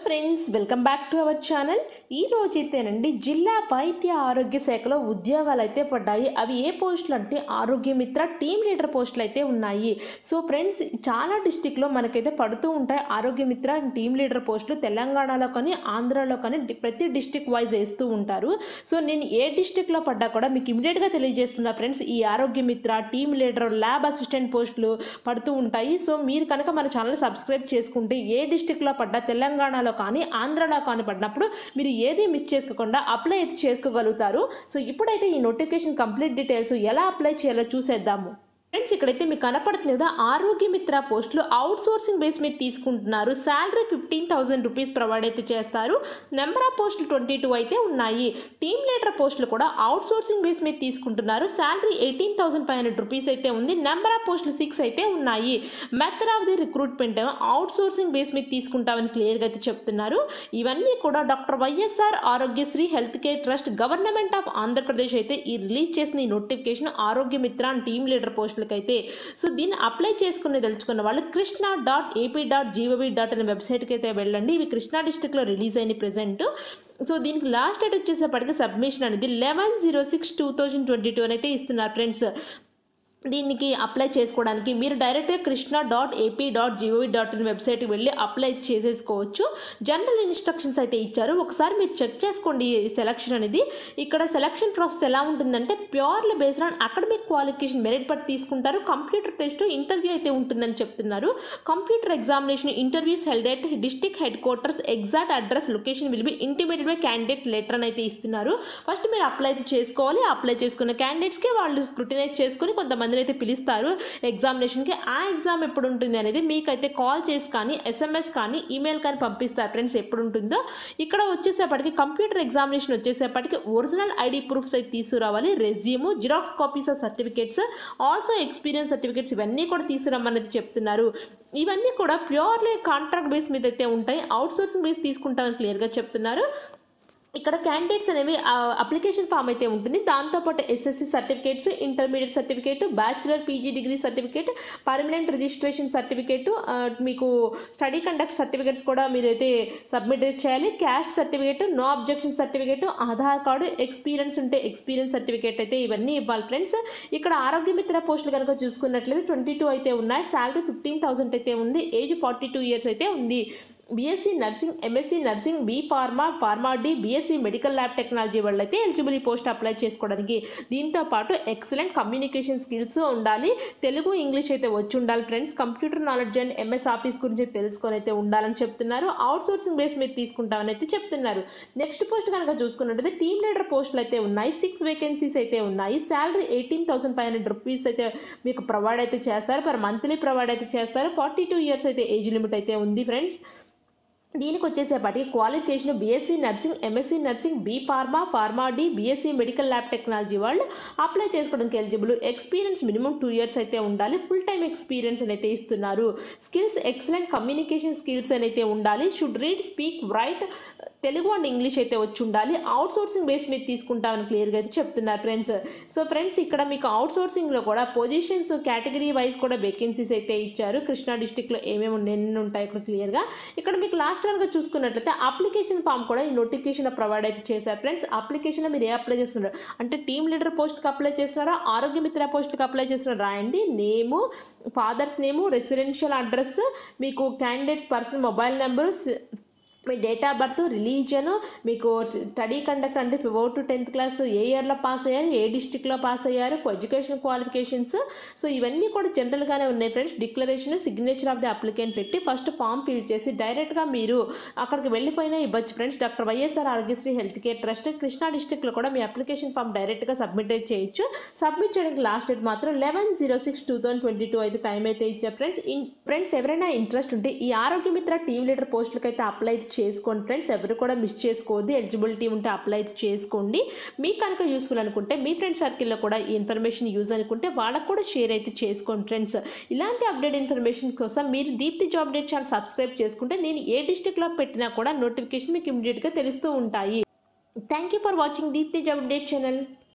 friends welcome back to our channel ఈ రోజైతేనండి జిల్లా వైద్య ఆరోగ్య శాఖలో ఉద్యోగాలు అయితే పడ్డాయి అవి ఏ పోస్టులు అంటే ఆరోగ్య మిత్ర టీమ్ లీడర్ పోస్టులు అయితే ఉన్నాయి సో ఫ్రెండ్స్ చాలా డిస్టిక్లో మనకైతే పడుతూ ఉంటాయి ఆరోగ్య మిత్ర అండ్ టీమ్ లీడర్ పోస్టులు తెలంగాణలో కానీ ఆంధ్రాలో కానీ డి- ప్రతి డిస్టిక్ వైజ్ వేస్తూ ఉంటారు సో నేను ఏ డిస్టిక్లో పడ్డా కూడా మీకు ఇమీడియట్గా తెలియజేస్తున్నా ఫ్రెండ్స్ ఈ ఆరోగ్య మిత్ర టీమ్ లీడర్ ల్యాబ్ అసిస్టెంట్ పోస్టులు పడుతూ ఉంటాయి సో మీరు కనుక మన ఛానల్ సబ్స్క్రైబ్ చేసుకుంటే ఏ డిస్టిక్లో పడ్డా తెలంగాణలో కానీ ఆంధ్రాలో కానీ పడినప్పుడు మీరు ఏది మిస్ చేసుకోకుండా అప్లై అయితే చేసుకోగలుగుతారు సో ఇప్పుడైతే ఈ నోటిఫికేషన్ కంప్లీట్ డీటెయిల్స్ ఎలా అప్లై చేయాలో చూసేద్దాము ఫ్రెండ్స్ ఇక్కడైతే మీకు కనపడుతుంది కదా ఆరోగ్య మిత్ర పోస్టులు అవుట్ సోర్సింగ్ బేస్ మీద తీసుకుంటున్నారు salary fifteen thousand rupees provide అయితే చేస్తారు నెంబర్ ఆఫ్ పోస్టులు ట్వంటీ టూ అయితే ఉన్నాయి టీమ్ లీడర్ పోస్టులు కూడా అవుట్ సోర్సింగ్ బేస్ మీద తీసుకుంటున్నారు salary eighteen thousand five hundred rupees అయితే ఉంది నెంబర్ ఆఫ్ పోస్టులు సిక్స్ అయితే ఉన్నాయి method of the recruitment outsourcing base మీద తీసుకుంటామని క్లియర్గా అయితే చెప్తున్నారు ఇవన్నీ కూడా doctor YSR Aarogyasri health care trust government of Andhra Pradesh అయితే ఈ రిలీజ్ చేసిన ఈ నోటిఫికేషన్ ఆరోగ్య మిత్ర అండ్ టీమ్ లీడర్ పోస్టులకి అయితే సో దీన్ని అప్లై చేసుకుని తెలుసుకున్న వాళ్ళు Krishna dot AP dot GOV dot అనే వెబ్సైట్కి అయితే వెళ్ళండి ఇవి కృష్ణా డిస్టిక్లో రిలీజ్ అయిన ప్రెసెంట్ సో దీనికి లాస్ట్ డేట్ వచ్చేసేపటికి సబ్మిషన్ అనేది eleven zero six two thousand twenty two అయితే ఇస్తున్నారు ఫ్రెండ్స్ దీనికి అప్లై చేసుకోవడానికి మీరు డైరెక్ట్గా Krishna dot AP dot GOV dot in వెబ్సైట్కి వెళ్ళి అప్లై చేసేసుకోవచ్చు జనరల్ ఇన్స్ట్రక్షన్స్ అయితే ఇచ్చారు ఒకసారి మీరు చెక్ చేసుకోండి సెలక్షన్ అనేది ఇక్కడ సెలక్షన్ ప్రాసెస్ ఎలా ఉంటుందంటే purely based on academic qualification merit బట్టి తీసుకుంటారు కంప్యూటర్ టెస్ట్ ఇంటర్వ్యూ అయితే ఉంటుందని చెప్తున్నారు computer examination interviews held at district headquarters exact address location will be intimated by candidate letter అని అయితే ఇస్తున్నారు ఫస్ట్ మీరు అప్లై అయితే చేసుకోవాలి అప్లై చేసుకున్న క్యాండిడేట్స్కి వాళ్ళు స్క్రూటినైజ్ చేసుకుని కొంతమందిని అయితే పిలుస్తారు ఎగ్జామినేషన్కి ఆ ఎగ్జామ్ ఎప్పుడు ఉంటుంది అనేది మీకైతే కాల్ చేసి కానీ ఎస్ఎంఎస్ కానీ ఈమెయిల్ కానీ పంపిస్తారు ఫ్రెండ్స్ ఎప్పుడు ఉంటుందో ఇక్కడ వచ్చేసేపటికి కంప్యూటర్ ఎగ్జామినేషన్ వచ్చేసేపటికి ఒరిజినల్ ఐడి ప్రూఫ్స్ అయితే తీసుకురావాలి resume xerox copies of certificates also experience certificates ఇవన్నీ కూడా తీసుకురమ్మనేది చెప్తున్నారు ఇవన్నీ కూడా ప్యూర్లీ కాంట్రాక్ట్ బేస్ మీద అయితే ఉంటాయి అవుట్ సోర్సింగ్ బేస్ తీసుకుంటామని క్లియర్గా చెప్తున్నారు ఇక్కడ క్యాండిడేట్స్ అనేవి అప్లికేషన్ ఫామ్ అయితే ఉంటుంది దాంతోపాటు SSC certificates intermediate certificate bachelor PG degree certificate permanent registration certificate మీకు స్టడీ కండక్ట్ సర్టిఫికేట్స్ కూడా మీరైతే సబ్మిట్ చేయాలి caste certificate no objection certificate Aadhaar card experience ఉంటే ఎక్స్పీరియన్స్ సర్టిఫికేట్ అయితే ఇవన్నీ ఇవ్వాలి ఫ్రెండ్స్ ఇక్కడ ఆరోగ్య మిత్ర పోస్టులు కనుక చూసుకున్నట్లయితే ట్వంటీ టూ అయితే ఉన్నాయి శాలరీ ఫిఫ్టీన్ థౌసండ్ అయితే ఉంది ఏజ్ ఫార్టీ టూ ఇయర్స్ అయితే ఉంది BSc nursing MSc nursing B pharma pharma D BSc medical lab technology వాళ్ళు అయితే ఎలిజిబుల్ ఈ పోస్ట్ అప్లై చేసుకోవడానికి దీంతో పాటు ఎక్సలెంట్ కమ్యూనికేషన్ స్కిల్స్ ఉండాలి తెలుగు ఇంగ్లీష్ అయితే వచ్చి ఉండాలి friends computer knowledge and MS office గురించి తెలుసుకొని అయితే ఉండాలని చెప్తున్నారు అవుట్ సోర్సింగ్ బేస్ మీద తీసుకుంటామని అయితే చెప్తున్నారు నెక్స్ట్ పోస్ట్ కనుక చూసుకున్నట్టయితే టీమ్ లీడర్ పోస్టులు అయితే ఉన్నాయి సిక్స్ వేకెన్సీస్ అయితే ఉన్నాయి salary eighteen thousand five hundred rupees అయితే మీకు ప్రొవైడ్ అయితే చేస్తారు పర్ మంత్లీ ప్రొవైడ్ అయితే చేస్తారు ఫార్టీ టూ ఇయర్స్ అయితే ఏజ్ లిమిట్ అయితే ఉంది ఫ్రెండ్స్ దీనికి వచ్చేసేపటికి qualification BSc nursing MSc nursing B pharma pharma D BSc medical lab technology వాళ్ళు అప్లై చేసుకోవడానికి eligible experience minimum two years అయితే ఉండాలి ఫుల్ టైం ఎక్స్పీరియన్స్ అయితే ఇస్తున్నారు స్కిల్స్ ఎక్సలెంట్ కమ్యూనికేషన్ స్కిల్స్ అయితే ఉండాలి should read speak write Telugu and English అయితే వచ్చి ఉండాలి అవుట్ సోర్సింగ్ బేస్ మీద తీసుకుంటామని క్లియర్గా అయితే చెప్తున్నారు ఫ్రెండ్స్ సో ఫ్రెండ్స్ ఇక్కడ మీకు అవుట్ సోర్సింగ్లో కూడా పొజిషన్స్ కేటగిరీ వైజ్ కూడా వేకెన్సీస్ అయితే ఇచ్చారు కృష్ణా డిస్టిక్లో ఏమేమి ఎన్ని ఉంటాయి ఇక్కడ క్లియర్గా ఇక్కడ మీకు లాస్ట్ కనుక చూసుకున్నట్లయితే అప్లికేషన్ ఫామ్ కూడా ఈ నోటిఫికేషన్ ప్రొవైడ్ అయితే చేశారు ఫ్రెండ్స్ అప్లికేషన్లో మీరు ఏ అప్లై చేస్తున్నారు అంటే టీమ్ లీడర్ పోస్ట్కి అప్లై చేస్తున్నారా ఆరోగ్య మిత్ర పోస్ట్కి అప్లై చేస్తున్నారా రాయండి name father's name residential address మీకు క్యాండిడేట్స్ పర్సనల్ మొబైల్ నెంబరు మీ డేట్ ఆఫ్ బర్త్ రిలీజన్ మీకు స్టడీ కండక్ట్ అంటే ఫోర్ టు టెన్త్ క్లాస్ ఏ ఇయర్లో పాస్ అయ్యారు ఏ డిస్టిక్లో పాస్ అయ్యారు ఎడ్యుకేషన్ క్వాలిఫికేషన్స్ సో ఇవన్నీ కూడా జనరల్గానే ఉన్నాయి friends declaration signature of the applicant పెట్టి ఫస్ట్ ఫామ్ ఫిల్ చేసి డైరెక్ట్గా మీరు అక్కడికి వెళ్ళిపోయినా ఇవ్వచ్చు friends doctor YSR Aarogyasri health care trust Krishna డిస్టిక్లో కూడా మీ అప్లికేషన్ ఫామ్ డైరెక్ట్గా సబ్మిట్ అయితే చేయొచ్చు సబ్మిట్ చేయడానికి లాస్ట్ డేట్ మాత్రం eleven zero six two thousand twenty two అయితే టైం అయితే ఇచ్చారు ఫ్రెండ్స్ ఇన్ ఫ్రెండ్స్ ఎవరైనా ఇంట్రెస్ట్ ఉంటే ఈ ఆరోగ్య మిత్ర టీమ్ లీడర్ పోస్టులకి అయితే అప్లై అయితే చేసుకోండి ఫ్రెండ్స్ ఎవరు కూడా మిస్ చేసుకోవద్దు ఎలిజిబిలిటీ ఉంటే అప్లై అయితే చేసుకోండి మీకు కనుక యూస్ఫుల్ అనుకుంటే మీ ఫ్రెండ్ సర్కిల్లో కూడా ఈ ఇన్ఫర్మేషన్ యూజ్ అనుకుంటే వాళ్ళకు కూడా షేర్ అయితే చేసుకోండి ఫ్రెండ్స్ ఇలాంటి అప్డేట్ ఇన్ఫర్మేషన్ కోసం మీరు Deepti job date channel subscribe చేసుకుంటే నేను ఏ డిస్టిక్లో పెట్టినా కూడా నోటిఫికేషన్ మీకు ఇమీడియట్గా తెలుస్తూ ఉంటాయి thank you for watching Deepthi job date channel